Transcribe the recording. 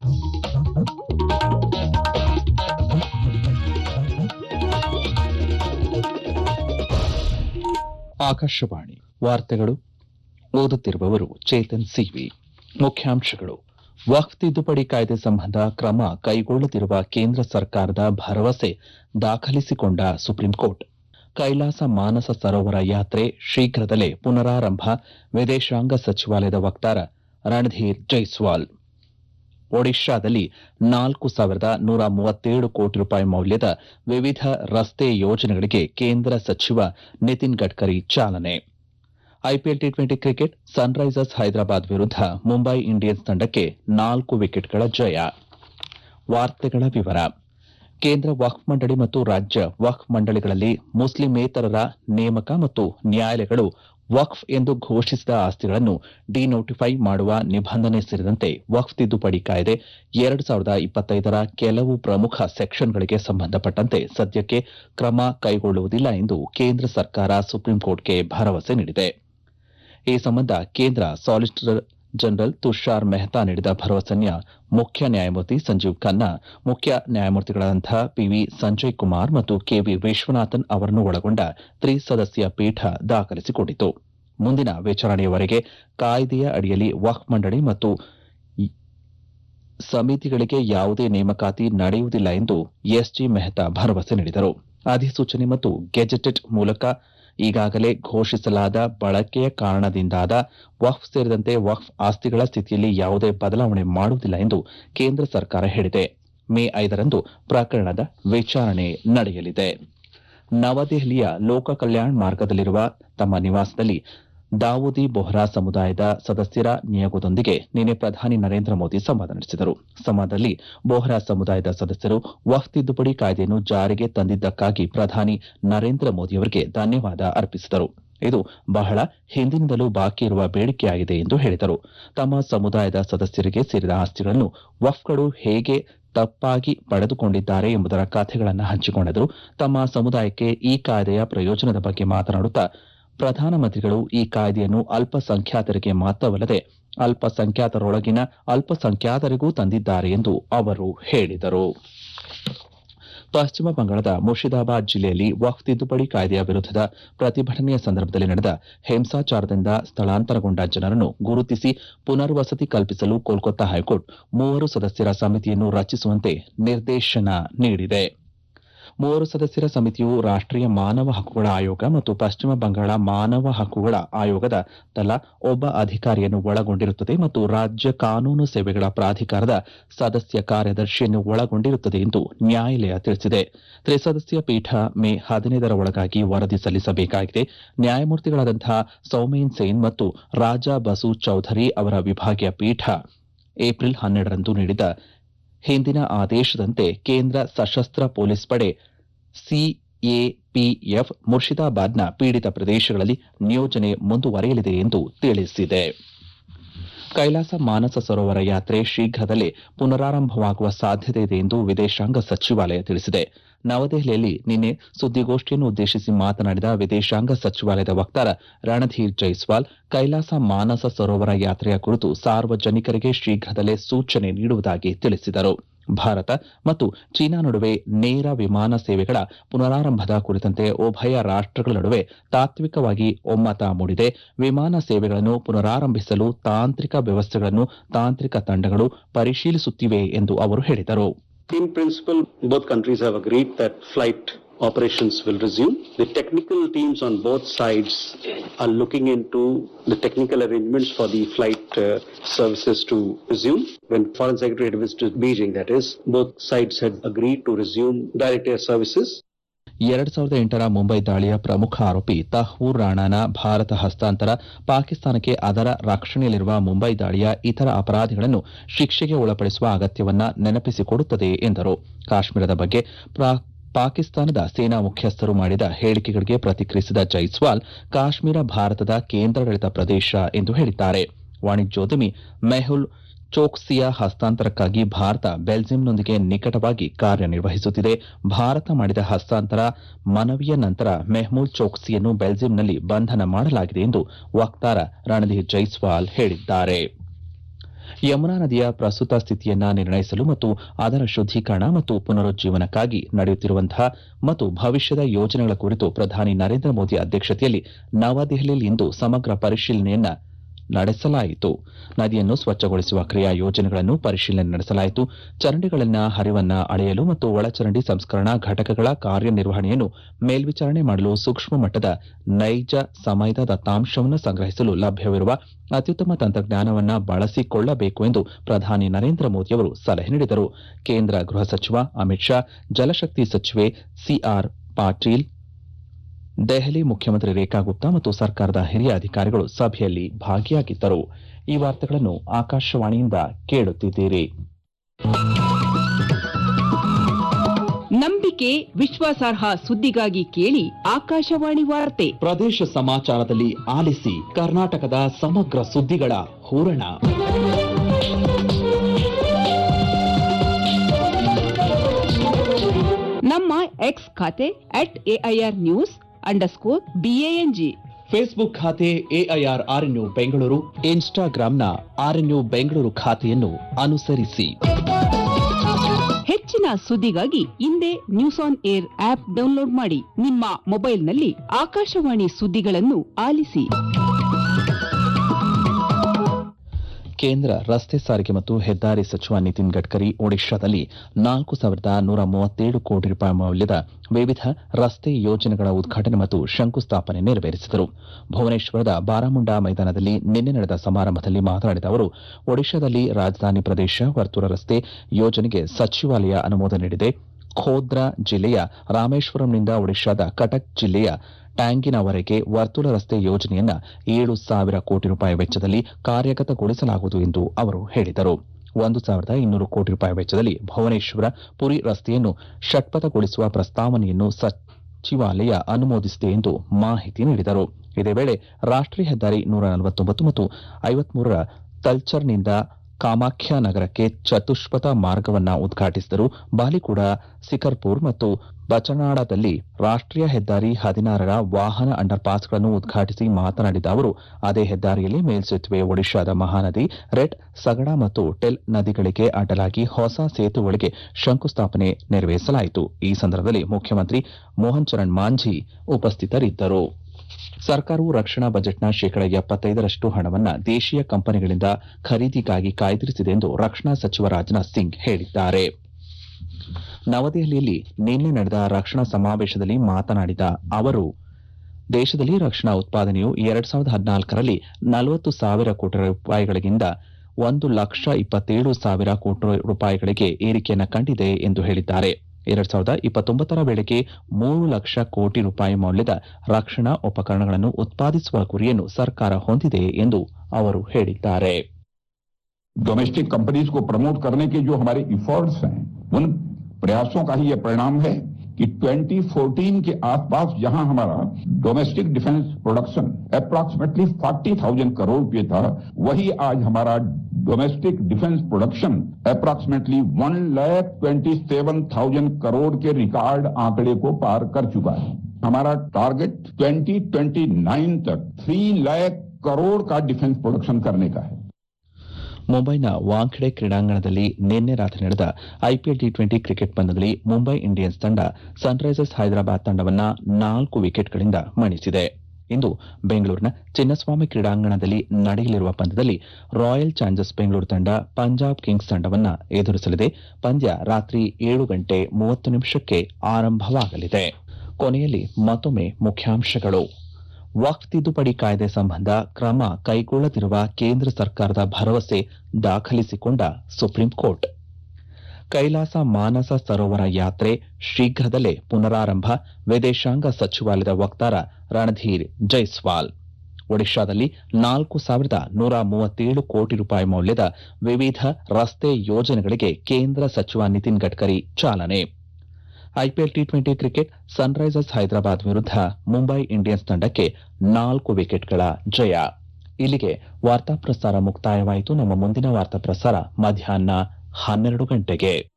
ಆಕಾಶವಾಣಿ ವಾರ್ತೆಗಳು ಓದುತ್ತಿರುವವರು ಚೇತನ್ ಸಿವಿ ಮುಖ್ಯಾಂಶಗಳು ವಕ್ಫ್ ತಿದ್ದುಪಡಿ ಕಾಯ್ದೆ ಸಂಬಂಧ ಕ್ರಮ ಕೈಗೊಳ್ಳದಿರುವ ಕೇಂದ್ರ ಸರ್ಕಾರದ ಭರವಸೆ ದಾಖಲಿಸಿಕೊಂಡ ಸುಪ್ರೀಂಕೋರ್ಟ್ ಕೈಲಾಸ ಮಾನಸ ಸರೋವರ ಯಾತ್ರೆ ಶೀಘ್ರದಲ್ಲೇ ಪುನರಾರಂಭ ವಿದೇಶಾಂಗ ಸಚಿವಾಲಯದ ವಕ್ತಾರ ರಣಧೀರ್ ಜೈಸ್ವಾಲ್ ಒಡಿಶಾದಲ್ಲಿ ನಾಲ್ಕು ಸಾವಿರದ ನೂರ ಮೂವತ್ತೇಳು ಕೋಟಿ ರೂಪಾಯಿ ಮೌಲ್ಯದ ವಿವಿಧ ರಸ್ತೆ ಯೋಜನೆಗಳಿಗೆ ಕೇಂದ್ರ ಸಚಿವ ನಿತಿನ್ ಗಡ್ಕರಿ ಚಾಲನೆ IPL T twenty cricket Sunrisers Hyderabad ವಿರುದ್ಧ ಮುಂಬೈ ಇಂಡಿಯನ್ಸ್ ತಂಡಕ್ಕೆ ನಾಲ್ಕು ವಿಕೆಟ್ಗಳ ಜಯ ವಾರ್ತೆಗಳ ವಿವರ ಕೇಂದ್ರ ವಕ್ಫ್ ಮಂಡಳಿ ಮತ್ತು ರಾಜ್ಯ ವಕ್ಫ್ ಮಂಡಳಿಗಳಲ್ಲಿ ಮುಸ್ಲಿಮೇತರರ ನೇಮಕ ಮತ್ತು ನ್ಯಾಯಾಲಯಗಳು ವಕ್ಫ್ ಎಂದು ಘೋಷಿಸಿದ ಆಸ್ತಿಗಳನ್ನು ಡಿನೋಟಿಫೈ ಮಾಡುವ ನಿಬಂಧನೆ ಸೇರಿದಂತೆ ವಕ್ಫ್ ತಿದ್ದುಪಡಿ ಕಾಯ್ದೆ ಎರಡು ಸಾವಿರದ ಇಪ್ಪತ್ತೈದರ ಕೆಲವು ಪ್ರಮುಖ ಸೆಕ್ಷನ್ಗಳಿಗೆ ಸಂಬಂಧಪಟ್ಟಂತೆ ಸದ್ಯಕ್ಕೆ ಕ್ರಮ ಕೈಗೊಳ್ಳುವುದಿಲ್ಲ ಎಂದು ಕೇಂದ್ರ ಸರ್ಕಾರ ಸುಪ್ರೀಂಕೋರ್ಟ್ಗೆ ಭರವಸೆ ನೀಡಿದೆ ಈ ಸಂಬಂಧ ಕೇಂದ್ರ ಸಾಲಿಸಿಟರ್ ಜನರಲ್ ತುಷಾರ್ ಮೆಹ್ತಾ ನೀಡಿದ ಭರವಸೆಯ ಮುಖ್ಯ ನ್ಯಾಯಮೂರ್ತಿ ಸಂಜೀವ್ ಖನ್ನಾ ಮುಖ್ಯ ನ್ಯಾಯಮೂರ್ತಿಗಳಾದಂತಹ ಪಿವಿ ಸಂಜಯ್ ಕುಮಾರ್ ಮತ್ತು ಕೆವಿ ವಿಶ್ವನಾಥನ್ ಅವರನ್ನು ಒಳಗೊಂಡ ತ್ರಿಸದಸ್ಯ ಪೀಠ ದಾಖಲಿಸಿಕೊಂಡಿತು ಮುಂದಿನ ವಿಚಾರಣೆಯವರೆಗೆ ಕಾಯ್ದೆಯ ಅಡಿಯಲ್ಲಿ ವಕ್ಫ್ ಮಂಡಳಿ ಮತ್ತು ಸಮಿತಿಗಳಿಗೆ ಯಾವುದೇ ನೇಮಕಾತಿ ನಡೆಯುವುದಿಲ್ಲ ಎಂದು ಎಸ್ಜಿ ಮೆಹ್ತಾ ಭರವಸೆ ನೀಡಿದರು ಅಧಿಸೂಚನೆ ಮತ್ತು ಗೆಜೆಟೆಡ್ ಮೂಲಕ ಈಗಾಗಲೇ ಘೋಷಿಸಲಾದ ಬಳಕೆಯ ಕಾರಣದಿಂದಾದ ವಕ್ಫ್ ಸೇರಿದಂತೆ ವಕ್ಫ್ ಆಸ್ತಿಗಳ ಸ್ಥಿತಿಯಲ್ಲಿ ಯಾವುದೇ ಬದಲಾವಣೆ ಮಾಡುವುದಿಲ್ಲ ಎಂದು ಕೇಂದ್ರ ಸರ್ಕಾರ ಹೇಳಿದೆ ಮೇ ಐದರಂದು ಪ್ರಕರಣದ ವಿಚಾರಣೆ ನಡೆಯಲಿದೆ ನವದೆಹಲಿಯ ಲೋಕ ಕಲ್ಯಾಣ್ ಮಾರ್ಗದಲ್ಲಿರುವ ತಮ್ಮ ನಿವಾಸದಲ್ಲಿ ದಾವೂದಿ ಬೊಹ್ರಾ ಸಮುದಾಯದ ಸದಸ್ಯರ ನಿಯೋಗದೊಂದಿಗೆ ನಿನ್ನೆ ಪ್ರಧಾನಿ ನರೇಂದ್ರ ಮೋದಿ ಸಂವಾದ ನಡೆಸಿದರು ಸಂವಾದದಲ್ಲಿ ಬೊಹ್ರಾ ಸಮುದಾಯದ ಸದಸ್ಯರು ವಕ್ಫ್ ತಿದ್ದುಪಡಿ ಕಾಯ್ದೆಯನ್ನು ಜಾರಿಗೆ ತಂದಿದ್ದಕ್ಕಾಗಿ ಪ್ರಧಾನಿ ನರೇಂದ್ರ ಮೋದಿಯವರಿಗೆ ಧನ್ಯವಾದ ಅರ್ಪಿಸಿದರು ಇದು ಬಹಳ ಹಿಂದಿನಿಂದಲೂ ಬಾಕಿ ಇರುವ ಬೇಡಿಕೆಯಾಗಿದೆ ಎಂದು ಹೇಳಿದರು ತಮ್ಮ ಸಮುದಾಯದ ಸದಸ್ಯರಿಗೆ ಸೇರಿದ ಆಸ್ತಿಗಳನ್ನು ವಕ್ಫ್ಗಳು ಹೇಗೆ ತಪ್ಪಾಗಿ ಪಡೆದುಕೊಂಡಿದ್ದಾರೆ ಎಂಬುದರ ಕಥೆಗಳನ್ನು ಹಂಚಿಕೊಂಡರು ತಮ್ಮ ಸಮುದಾಯಕ್ಕೆ ಈ ಕಾಯ್ದೆಯ ಪ್ರಯೋಜನದ ಬಗ್ಗೆ ಮಾತನಾಡುತ್ತಾ ಪ್ರಧಾನಮಂತ್ರಿಗಳು ಈ ಕಾಯ್ದೆಯನ್ನು ಅಲ್ಪಸಂಖ್ಯಾತರಿಗೆ ಮಾತ್ರವಲ್ಲದೆ ಅಲ್ಪಸಂಖ್ಯಾತರೊಳಗಿನ ಅಲ್ಪಸಂಖ್ಯಾತರಿಗೂ ತಂದಿದ್ದಾರೆ ಎಂದು ಅವರು ಹೇಳಿದರು ಪಶ್ಚಿಮ ಬಂಗಾಳದ ಮುರ್ಷಿದಾಬಾದ್ ಜಿಲ್ಲೆಯಲ್ಲಿ ವಕ್ಫ್ ತಿದ್ದುಪಡಿ ಕಾಯ್ದೆಯ ವಿರುದ್ದದ ಪ್ರತಿಭಟನೆಯ ಸಂದರ್ಭದಲ್ಲಿ ನಡೆದ ಹಿಂಸಾಚಾರದಿಂದ ಸ್ಥಳಾಂತರಗೊಂಡ ಜನರನ್ನು ಗುರುತಿಸಿ ಪುನರ್ವಸತಿ ಕಲ್ಪಿಸಲು ಕೋಲ್ಕತ್ತಾ ಹೈಕೋರ್ಟ್ ಮೂವರು ಸದಸ್ಯರ ಸಮಿತಿಯನ್ನು ರಚಿಸುವಂತೆ ನಿರ್ದೇಶನ ನೀಡಿದೆ ಮೂವರು ಸದಸ್ಯರ ಸಮಿತಿಯು ರಾಷ್ಟೀಯ ಮಾನವ ಹಕ್ಕುಗಳ ಆಯೋಗ ಮತ್ತು ಪಶ್ಚಿಮ ಬಂಗಾಳ ಮಾನವ ಹಕ್ಕುಗಳ ಆಯೋಗದ ತಲಾ ಒಬ್ಬ ಅಧಿಕಾರಿಯನ್ನು ಒಳಗೊಂಡಿರುತ್ತದೆ ಮತ್ತು ರಾಜ್ಯ ಕಾನೂನು ಸೇವೆಗಳ ಪ್ರಾಧಿಕಾರದ ಸದಸ್ಯ ಕಾರ್ಯದರ್ಶಿಯನ್ನು ಒಳಗೊಂಡಿರುತ್ತದೆ ಎಂದು ನ್ಯಾಯಾಲಯ ತಿಳಿಸಿದೆ ತ್ರಿಸದಸ್ಯ ಪೀಠ ಮೇ ಹದಿನೈದರ ಒಳಗಾಗಿ ವರದಿ ಸಲ್ಲಿಸಬೇಕಾಗಿದೆ ನ್ಯಾಯಮೂರ್ತಿಗಳಾದಂತಹ ಸೌಮೇನ್ ಸೇನ್ ಮತ್ತು ರಾಜಾ ಬಸು ಚೌಧರಿ ಅವರ ವಿಭಾಗೀಯ ಪೀಠ ಏಪ್ರಿಲ್ ಹನ್ನೆರಡರಂದು ನೀಡಿದ ಹಿಂದಿನ ಆದೇಶದಂತೆ ಕೇಂದ್ರ ಸಶಸ್ತ್ರ ಪೊಲೀಸ್ ಪಡೆ ಸಿಎಪಿಎಫ್ ಮುರ್ಷಿದಾಬಾದ್ನ ಪೀಡಿತ ಪ್ರದೇಶಗಳಲ್ಲಿ ನಿಯೋಜನೆ ಮುಂದುವರೆಯಲಿದೆ ಎಂದು ತಿಳಿಸಿದೆ ಕೈಲಾಸ ಮಾನಸ ಸರೋವರ ಯಾತ್ರೆ ಶೀಘ್ರದಲ್ಲೇ ಪುನರಾರಂಭವಾಗುವ ಸಾಧ್ಯತೆ ಇದೆ ಎಂದು ವಿದೇಶಾಂಗ ಸಚಿವಾಲಯ ತಿಳಿಸಿದೆ ನವದೆಹಲಿಯಲ್ಲಿ ನಿನ್ನೆ ಸುದ್ದಿಗೋಷ್ಠಿಯನ್ನು ಉದ್ದೇಶಿಸಿ ಮಾತನಾಡಿದ ವಿದೇಶಾಂಗ ಸಚಿವಾಲಯದ ವಕ್ತಾರ ರಣಧೀರ್ ಜೈಸ್ವಾಲ್ ಕೈಲಾಸ ಮಾನಸ ಸರೋವರ ಯಾತ್ರೆಯ ಕುರಿತು ಸಾರ್ವಜನಿಕರಿಗೆ ಶೀಘ್ರದಲ್ಲೇ ಸೂಚನೆ ನೀಡುವುದಾಗಿ ತಿಳಿಸಿದರು ಭಾರತ ಮತ್ತು ಚೀನಾ ನಡುವೆ ನೇರ ವಿಮಾನ ಸೇವೆಗಳ ಪುನರಾರಂಭದ ಕುರಿತಂತೆ ಉಭಯ ರಾಷ್ಟಗಳ ನಡುವೆ ತಾತ್ವಿಕವಾಗಿ ಒಮ್ಮತ ಮೂಡಿದೆ ವಿಮಾನ ಸೇವೆಗಳನ್ನು ಪುನರಾರಂಭಿಸಲು ತಾಂತ್ರಿಕ ವ್ಯವಸ್ಥೆಗಳನ್ನು ತಾಂತ್ರಿಕ ತಂಡಗಳು ಪರಿಶೀಲಿಸುತ್ತಿವೆ ಎಂದು ಅವರು ಹೇಳಿದರು In principle, both countries have agreed that flight operations will resume. The technical teams on both sides are looking into the technical arrangements for the flight uh, services to resume. When Foreign Secretary had visited Beijing, that is, both sides had agreed to resume direct air services. ಎರಡ್ ಸಾವಿರದ ಎಂಟರ ಮುಂಬೈ ದಾಳಿಯ ಪ್ರಮುಖ ಆರೋಪಿ ತಹ್ವೂರ್ ರಾಣಾನ ಭಾರತ ಹಸ್ತಾಂತರ ಪಾಕಿಸ್ತಾನಕ್ಕೆ ಅದರ ರಕ್ಷಣೆಯಲ್ಲಿರುವ ಮುಂಬೈ ದಾಳಿಯ ಇತರ ಅಪರಾಧಿಗಳನ್ನು ಶಿಕ್ಷೆಗೆ ಒಳಪಡಿಸುವ ಅಗತ್ಯವನ್ನ ನೆನಪಿಸಿಕೊಡುತ್ತದೆ ಎಂದರು ಕಾಶ್ಮೀರದ ಬಗ್ಗೆ ಪಾಕಿಸ್ತಾನದ ಸೇನಾ ಮುಖ್ಯಸ್ಥರು ಮಾಡಿದ ಹೇಳಿಕೆಗಳಿಗೆ ಪ್ರತಿಕ್ರಿಯಿಸಿದ ಜೈಸ್ವಾಲ್ ಕಾಶ್ಮೀರ ಭಾರತದ ಕೇಂದ್ರಾಡಳಿತ ಪ್ರದೇಶ ಎಂದು ಹೇಳಿದ್ದಾರೆ ವಾಣಿಜ್ಯೋದ್ಯಮಿ ಮೆಹುಲ್ ಚೋಕ್ಸಿಯ ಹಸ್ತಾಂತರಕ್ಕಾಗಿ ಭಾರತ ಬೆಲ್ಜಿಯಂನೊಂದಿಗೆ ನಿಕಟವಾಗಿ ಕಾರ್ಯನಿರ್ವಹಿಸುತ್ತಿದೆ ಭಾರತ ಮಾಡಿದ ಹಸ್ತಾಂತರ ಮನವಿಯ ನಂತರ ಮೆಹ್ಮೂಲ್ ಚೋಕ್ಸಿಯನ್ನು ಬೆಲ್ಜಿಯಂನಲ್ಲಿ ಬಂಧನ ಮಾಡಲಾಗಿದೆ ಎಂದು ವಕ್ತಾರ ರಣಧೀರ್ ಜೈಸ್ವಾಲ್ ಹೇಳಿದ್ದಾರೆ ಯಮುನಾ ನದಿಯ ಪ್ರಸ್ತುತ ಸ್ಥಿತಿಯನ್ನ ನಿರ್ಣಯಿಸಲು ಮತ್ತು ಅದರ ಶುದ್ದೀಕರಣ ಮತ್ತು ಪುನರುಜ್ಜೀವನಕ್ಕಾಗಿ ನಡೆಯುತ್ತಿರುವಂತಹ ಮತ್ತು ಭವಿಷ್ಯದ ಯೋಜನೆಗಳ ಕುರಿತು ಪ್ರಧಾನಿ ನರೇಂದ್ರ ಮೋದಿ ಅಧ್ಯಕ್ಷತೆಯಲ್ಲಿ ನವದೆಹಲಿಯಲ್ಲಿಂದು ಸಮಗ್ರ ಪರಿಶೀಲನೆಯನ್ನ ನಡೆಸಲಾಯಿತು ನದಿಯನ್ನು ಸ್ವಚ್ಛಗೊಳಿಸುವ ಕ್ರಿಯಾ ಯೋಜನೆಗಳನ್ನು ಪರಿಶೀಲನೆ ನಡೆಸಲಾಯಿತು ಚರಂಡಿಗಳನ್ನ ಹರಿವನ್ನ ಅಳೆಯಲು ಮತ್ತು ಒಳಚರಂಡಿ ಸಂಸ್ಕರಣಾ ಘಟಕಗಳ ಕಾರ್ಯನಿರ್ವಹಣೆಯನ್ನು ಮೇಲ್ವಿಚಾರಣೆ ಮಾಡಲು ಸೂಕ್ಷ್ಮ ಮಟ್ಟದ ನೈಜ ಸಮಯದ ದತ್ತಾಂಶವನ್ನು ಸಂಗ್ರಹಿಸಲು ಲಭ್ಯವಿರುವ ಅತ್ಯುತ್ತಮ ತಂತ್ರಜ್ಞಾನವನ್ನ ಬಳಸಿಕೊಳ್ಳಬೇಕು ಎಂದು ಪ್ರಧಾನಿ ನರೇಂದ್ರ ಮೋದಿಯವರು ಸಲಹೆ ನೀಡಿದರು ಕೇಂದ್ರ ಗೃಹ ಸಚಿವ ಅಮಿತ್ ಶಾ ಜಲಶಕ್ತಿ ಸಚಿವೆ ಸಿಆರ್ ಪಾಟೀಲ್ ದೆಹಲಿ ಮುಖ್ಯಮಂತ್ರಿ ರೇಖಾ ಗುಪ್ತಾ ಮತ್ತು ಸರ್ಕಾರದ ಹಿರಿಯ ಅಧಿಕಾರಿಗಳು ಸಭೆಯಲ್ಲಿ ಭಾಗಿಯಾಗಿದ್ದರು ಈ ವಾರ್ತೆಗಳನ್ನು ಆಕಾಶವಾಣಿಯಿಂದ ಕೇಳುತ್ತಿದ್ದೀರಿ ನಂಬಿಕೆ ವಿಶ್ವಾಸಾರ್ಹ ಸುದ್ದಿಗಾಗಿ ಕೇಳಿ ಆಕಾಶವಾಣಿ ವಾರ್ತೆ ಪ್ರದೇಶ ಸಮಾಚಾರದಲ್ಲಿ ಆಲಿಸಿ ಕರ್ನಾಟಕದ ಸಮಗ್ರ ಸುದ್ದಿಗಳ ಹೂರಣ ನಮ್ಮ ಎಕ್ಸ್ ಖಾತೆ at AIR news underscore BANG Facebook ಖಾತೆ ಎಐಆರ್ ಆರ್ಎನ್ಯು ಬೆಂಗಳೂರು ಇನ್ಸ್ಟಾಗ್ರಾಂನ ಆರ್ಎನ್ಯು ಬೆಂಗಳೂರು ಖಾತೆಯನ್ನು ಅನುಸರಿಸಿ ಹೆಚ್ಚಿನ ಸುದ್ದಿಗಾಗಿ ಹಿಂದೆ news on air app download ಮಾಡಿ ನಿಮ್ಮ ಮೊಬೈಲ್ನಲ್ಲಿ ಆಕಾಶವಾಣಿ ಸುದ್ದಿಗಳನ್ನು ಆಲಿಸಿ ಕೇಂದ್ರ ರಸ್ತೆ ಸಾರಿಗೆ ಮತ್ತು ಹೆದ್ದಾರಿ ಸಚಿವ ನಿತಿನ್ ಗಡ್ಕರಿ ಒಡಿಶಾದಲ್ಲಿ ನಾಲ್ಕು ಸಾವಿರದ ನೂರ ಮೂವತ್ತೇಳು ಕೋಟಿ ರೂಪಾಯಿ ಮೌಲ್ಯದ ವಿವಿಧ ರಸ್ತೆ ಯೋಜನೆಗಳ ಉದ್ಘಾಟನೆ ಮತ್ತು ಶಂಕುಸ್ಥಾಪನೆ ನೆರವೇರಿಸಿದರು ಭುವನೇಶ್ವರದ ಬಾರಾಮುಂಡಾ ಮೈದಾನದಲ್ಲಿ ನಿನ್ನೆ ನಡೆದ ಸಮಾರಂಭದಲ್ಲಿ ಮಾತನಾಡಿದ ಅವರು ಒಡಿಶಾದಲ್ಲಿ ರಾಜಧಾನಿ ಪ್ರದೇಶ ವರ್ತುಲ ರಸ್ತೆ ಯೋಜನೆಗೆ ಸಚಿವಾಲಯ ಅನುಮೋದನೆ ನೀಡಿದೆ ಖೋದ್ರಾ ಜಿಲ್ಲೆಯ ರಾಮೇಶ್ವರಂನಿಂದ ಒಡಿಶಾದ ಕಟಕ್ ಜಿಲ್ಲೆಯ ಟ್ಯಾಂಗಿನವರೆಗೆ ವರ್ತುಲ ರಸ್ತೆ ಯೋಜನೆಯನ್ನ ಏಳು ಸಾವಿರ ಕೋಟಿ ರೂಪಾಯಿ ವೆಚ್ಚದಲ್ಲಿ ಕಾರ್ಯಗತಗೊಳಿಸಲಾಗುವುದು ಎಂದು ಅವರು ಹೇಳಿದರು ಒಂದು ಸಾವಿರದ ಇನ್ನೂರು ಕೋಟಿ ರೂಪಾಯಿ ವೆಚ್ಚದಲ್ಲಿ ಭುವನೇಶ್ವರ ಪುರಿ ರಸ್ತೆಯನ್ನು ಷಟ್ಪಥಗೊಳಿಸುವ ಪ್ರಸ್ತಾವನೆಯನ್ನು ಸಚಿವಾಲಯ ಅನುಮೋದಿಸಿದೆ ಎಂದು ಮಾಹಿತಿ ನೀಡಿದರು ಇದೇ ವೇಳೆ ರಾಷ್ಟೀಯ ಹೆದ್ದಾರಿ ನೂರ ನಲವತ್ತೊಂಬತ್ತು ಮತ್ತು ಐವತ್ಮೂರರ ತಲ್ಚರ್ನಿಂದ ಕಾಮಾಖ್ಯ ನಗರಕ್ಕೆ ಚತುಷ್ಪಥ ಮಾರ್ಗವನ್ನ ಉದ್ಘಾಟಿಸಿದರು ಬಾಲಿಕೂಡ ಸಿಕರ್ಪುರ್ ಮತ್ತು ಬಚನಾಡದಲ್ಲಿ ರಾಷ್ಟೀಯ ಹೆದ್ದಾರಿ ಹದಿನಾರರ ವಾಹನ ಅಂಡರ್ ಪಾಸ್ಗಳನ್ನು ಉದ್ಘಾಟಿಸಿ ಮಾತನಾಡಿದ ಅವರು ಅದೇ ಹೆದ್ದಾರಿಯಲ್ಲಿ ಮೇಲ್ಸೇತುವೆ ಒಡಿಶಾದ ಮಹಾನದಿ ರೆಡ್ ಸಗಡ ಮತ್ತು ಟೆಲ್ ನದಿಗಳಿಗೆ ಅಡ್ಡಲಾಗಿ ಹೊಸ ಸೇತುವೆಗಳಿಗೆ ಶಂಕುಸ್ಥಾಪನೆ ನೆರವೇರಿಸಲಾಯಿತು ಈ ಸಂದರ್ಭದಲ್ಲಿ ಮುಖ್ಯಮಂತ್ರಿ ಮೋಹನ್ ಚರಣ್ ಮಾಂಝಿ ಉಪಸ್ಥಿತರಿದ್ದರು ಸರ್ಕಾರವು ರಕ್ಷಣಾ ಬಜೆಟ್ನ ಶೇಕಡ ಎಪ್ಪತ್ತೈದರಷ್ಟು ಹಣವನ್ನ ದೇಶೀಯ ಕಂಪನಿಗಳಿಂದ ಖರೀದಿಗಾಗಿ ಕಾಯ್ದಿರಿಸಿದೆ ಎಂದು ರಕ್ಷಣಾ ಸಚಿವ ರಾಜನಾಥ್ ಸಿಂಗ್ ಹೇಳಿದ್ದಾರೆ ನವದೆಹಲಿಯಲ್ಲಿ ನಿನ್ನೆ ನಡೆದ ರಕ್ಷಣಾ ಸಮಾವೇಶದಲ್ಲಿ ಮಾತನಾಡಿದ ಅವರು ದೇಶದಲ್ಲಿ ರಕ್ಷಣಾ ಉತ್ಪಾದನೆಯು ಎರಡ್ ಸಾವಿರದ ಹದಿನಾಲ್ಕರಲ್ಲಿ ನಲವತ್ತು ಸಾವಿರ ಕೋಟಿ ರೂಪಾಯಿಗಳಿಂದ ಒಂದು ಲಕ್ಷ ಇಪ್ಪತ್ತೇಳು ಸಾವಿರ ಕೋಟಿ ರೂಪಾಯಿಗಳಿಗೆ ಏರಿಕೆಯನ್ನು ಕಂಡಿದೆ ಎಂದು ಹೇಳಿದ್ದಾರೆ ಎರಡ್ ಸಾವಿರದ ಇಪ್ಪತ್ತೊಂಬತ್ತರ ವೇಳೆಗೆ ಮೂರು ಲಕ್ಷ ಕೋಟಿ ರೂಪಾಯಿ ಮೌಲ್ಯದ ರಕ್ಷಣಾ ಉಪಕರಣಗಳನ್ನು ಉತ್ಪಾದಿಸುವ ಗುರಿಯನ್ನು ಸರ್ಕಾರ ಹೊಂದಿದೆ ಎಂದು ಅವರು ಹೇಳಿದ್ದಾರೆ डोमेस्टिक कंपनीज को प्रमोट करने के जो हमारे इफर्ट्स हैं उन प्रयासों का ही ये परिणाम है कि 2014 के आसपास जहां हमारा domestic defence production approximately 40,000 crore रुपए था वही आज हमारा domestic defence production approximately one lakh twenty seven thousand crore के रिकॉर्ड आंकड़े को पार कर चुका है हमारा टारगेट 2029 तक थ्री लैख करोड़ का डिफेंस प्रोडक्शन करने का है ಮುಂಬೈನ ವಾಂಖೆಡೆ ಕ್ರೀಡಾಂಗಣದಲ್ಲಿ ನಿನ್ನೆ ರಾತ್ರಿ ನಡೆದ ಐಪಿಎಲ್ ಟಿ ಟ್ವೆಂಟಿ ಕ್ರಿಕೆಟ್ ಪಂದ್ಯದಲ್ಲಿ ಮುಂಬೈ ಇಂಡಿಯನ್ಸ್ ತಂಡ ಸನ್ರೈಸರ್ಸ್ ಹೈದರಾಬಾದ್ ತಂಡವನ್ನ ನಾಲ್ಕು ವಿಕೆಟ್ಗಳಿಂದ ಮಣಿಸಿದೆ ಇಂದು ಬೆಂಗಳೂರಿನ ಚಿನ್ನಸ್ವಾಮಿ ಕ್ರೀಡಾಂಗಣದಲ್ಲಿ ನಡೆಯಲಿರುವ ಪಂದ್ಯದಲ್ಲಿ ರಾಯಲ್ ಚಾಲೆಂಜರ್ಸ್ ಬೆಂಗಳೂರು ತಂಡ ಪಂಜಾಬ್ ಕಿಂಗ್ಸ್ ತಂಡವನ್ನ ಎದುರಿಸಲಿದೆ ಪಂದ್ಯ ರಾತ್ರಿ ಏಳು ಗಂಟೆ ಮೂವತ್ತು ನಿಮಿಷಕ್ಕೆ ಆರಂಭವಾಗಲಿದೆ ಕೊನೆಯಲ್ಲಿ ಮತ್ತೊಮ್ಮೆ ಮುಖ್ಯಾಂಶಗಳು ವಕ್ಫ್ ತಿದ್ದುಪಡಿ ಕಾಯ್ದೆ ಸಂಬಂಧ ಕ್ರಮ ಕೈಗೊಳ್ಳದಿರುವ ಕೇಂದ್ರ ಸರ್ಕಾರದ ಭರವಸೆ ದಾಖಲಿಸಿಕೊಂಡ ಸುಪ್ರೀಂ ಕೋರ್ಟ್ ಕೈಲಾಸ ಮಾನಸ ಸರೋವರ ಯಾತ್ರೆ ಶೀಘ್ರದಲ್ಲೇ ಪುನರಾರಂಭ ವಿದೇಶಾಂಗ ಸಚಿವಾಲಯದ ವಕ್ತಾರ ರಣಧೀರ್ ಜೈಸ್ವಾಲ್ ಒಡಿಶಾದಲ್ಲಿ ನಾಲ್ಕು ಸಾವಿರದ ನೂರ ಮೂವತ್ತೇಳು ಕೋಟಿ ರೂಪಾಯಿ ಮೌಲ್ಯದ ವಿವಿಧ ರಸ್ತೆ ಯೋಜನೆಗಳಿಗೆ ಕೇಂದ್ರ ಸಚಿವ ನಿತಿನ್ ಗಡ್ಕರಿ ಚಾಲನೆ IPL T twenty cricket Sunrisers Hyderabad ವಿರುದ್ಧ ಮುಂಬೈ ಇಂಡಿಯನ್ಸ್ ತಂಡಕ್ಕೆ ನಾಲ್ಕು ವಿಕೆಟ್ಗಳ ಜಯ ಇಲ್ಲಿಗೆ ವಾರ್ತಾ ಪ್ರಸಾರ ಮುಕ್ತಾಯವಾಯಿತು ನಮ್ಮ ಮುಂದಿನ ವಾರ್ತಾ ಪ್ರಸಾರ ಮಧ್ಯಾಹ್ನ ಹನ್ನೆರಡು ಗಂಟೆಗೆ